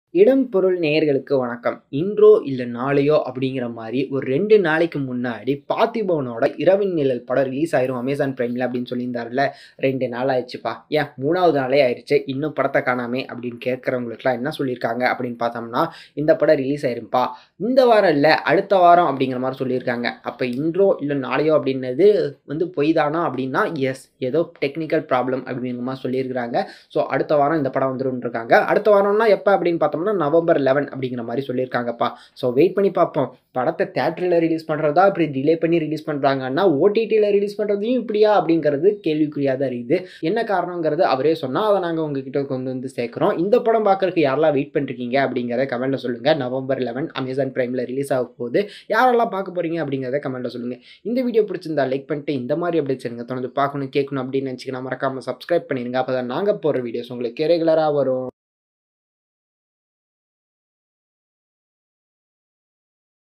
இடம் பொருள் நேயர்களுக்கு வணக்கம் இன்றோ இல்லை நாளையோ அப்படிங்கிற மாதிரி ஒரு ரெண்டு நாளைக்கு முன்னாடி பார்த்திபவனோட இரவின் நிழல் படம் ரிலீஸ் ஆயிரும் அமேசான் பிரைமில் அப்படின்னு சொல்லியிருந்தாருல ரெண்டு நாள் ஆயிடுச்சுப்பா ஏன் மூணாவது நாளே ஆயிடுச்சு இன்னும் படத்தை காணாமே அப்படின்னு கேட்குறவங்களுக்குலாம் என்ன சொல்லியிருக்காங்க அப்படின்னு பார்த்தோம்னா இந்த படம் ரிலீஸ் ஆயிரும்ப்பா இந்த வாரம் இல்லை அடுத்த வாரம் அப்படிங்கிற மாதிரி சொல்லியிருக்காங்க அப்போ இன்றோ இல்லை நாளையோ அப்படின்னது வந்து பொய் தானா அப்படின்னா எஸ் ஏதோ டெக்னிக்கல் ப்ராப்ளம் அப்படிங்கிற மாதிரி சொல்லியிருக்கிறாங்க ஸோ அடுத்த வாரம் இந்த படம் வந்துடும் இருக்காங்க அடுத்த வாரம்னா எப்போ அப்படின்னு பார்த்தோம்னா நவம்பர் லெவன் அப்படிங்கிற மாதிரி சொல்லியிருக்காங்கப்பா ஸோ வெயிட் பண்ணி பார்ப்போம் படத்தை தேட்டரில் ரிலீஸ் பண்ணுறதா இப்படி டிலே பண்ணி ரிலீஸ் பண்ணுறாங்கன்னா ஓடிடியில் ரிலீஸ் பண்ணுறதையும் இப்படியா அப்படிங்கிறது கேள்விக்குறியாக தான் இருக்குது என்ன காரணங்கிறது அவரே சொன்னால் அதை நாங்கள் உங்ககிட்ட கொண்டு வந்து சேர்க்குறோம் இந்த படம் பார்க்குறதுக்கு யாரெல்லாம் வெயிட் பண்ணிருக்கீங்க அப்படிங்கிறத கமெண்ட்டில் சொல்லுங்கள் நவம்பர் லெவன் அமேசான் ப்ரைமில் ரிலீஸ் ஆக போகுது யாரெல்லாம் பார்க்க போகிறீங்க அப்படிங்கிறத கமெண்ட்டில் சொல்லுங்கள் இந்த வீடியோ பிடிச்சிருந்தா லைக் பண்ணிட்டு இந்த மாதிரி அப்டேட்ஸ் எனக்கு தொடர்ந்து பார்க்கணும் கேட்கணும் அப்படின்னு நினச்சிங்கன்னா மறக்காமல் சப்ஸ்கிரைப் பண்ணிடுங்க அப்போ தான் நாங்கள் போகிற வீடியோஸ் உங்களுக்கு ரெகுலராக வரும்